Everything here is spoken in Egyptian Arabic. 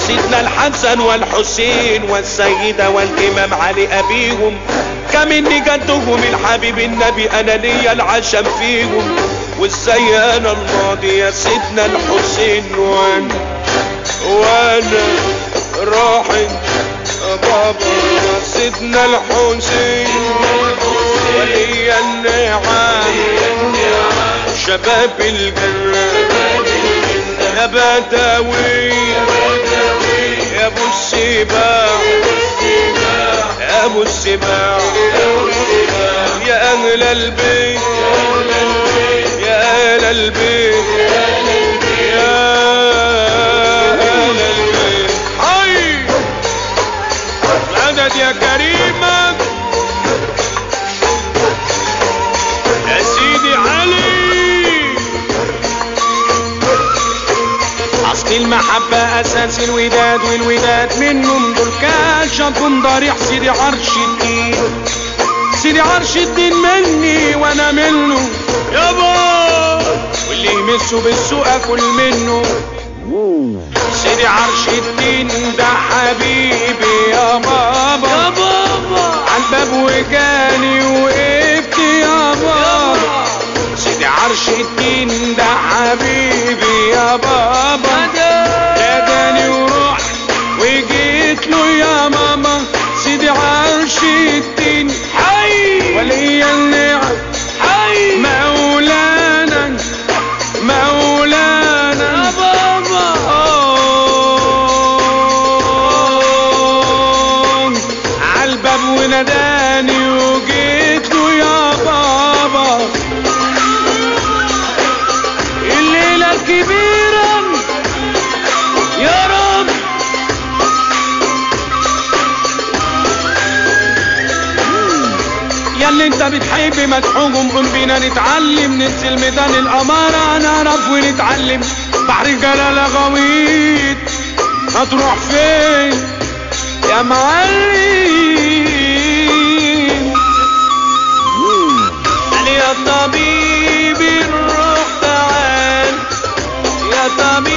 سيدنا الحسن والحسين والسيدة والإمام علي أبيهم كمني جدهم الحبيب النبي أنا ليا العشم فيهم وازاي أنا الماضي يا سيدنا الحسين وأنا وأنا راحت بابا سيدنا الحسين ولي النعم شباب الجنة يا بدوي يا ابو السباع يا ابو السباع يا اهل البيت يا اهل البيت يا اهل البيت حي مدد يا كريمه يا سيدي علي اصل المحبة اساس الوداد والوداد منهم دول كاشفهم ضريح سيدي عرش الدين سيدي عرش الدين مني وانا منه يابا واللي يمسه بالسوق اكل منه سيدي عرش الدين ده حبيبي يا بابا يا بابا عالباب وجاني وقفت يا بابا سيدي عرش الدين ده حبيبي يا بابا ناداني ورحت وجيت له يا ماما سيدي عرش الدين حي ولي النعم حي مولانا مولانا بابا عالباب وناداني وجيت له يا بابا الليلة الكبيرة يا رب يا اللي انت بتحب مدحوهم قوم بينا نتعلم ننزل ميدان الأمارة نعرف ونتعلم بحر الجلالة غويط هتروح فين يا معلم قال يا طبيب الروح تعال يا طبيب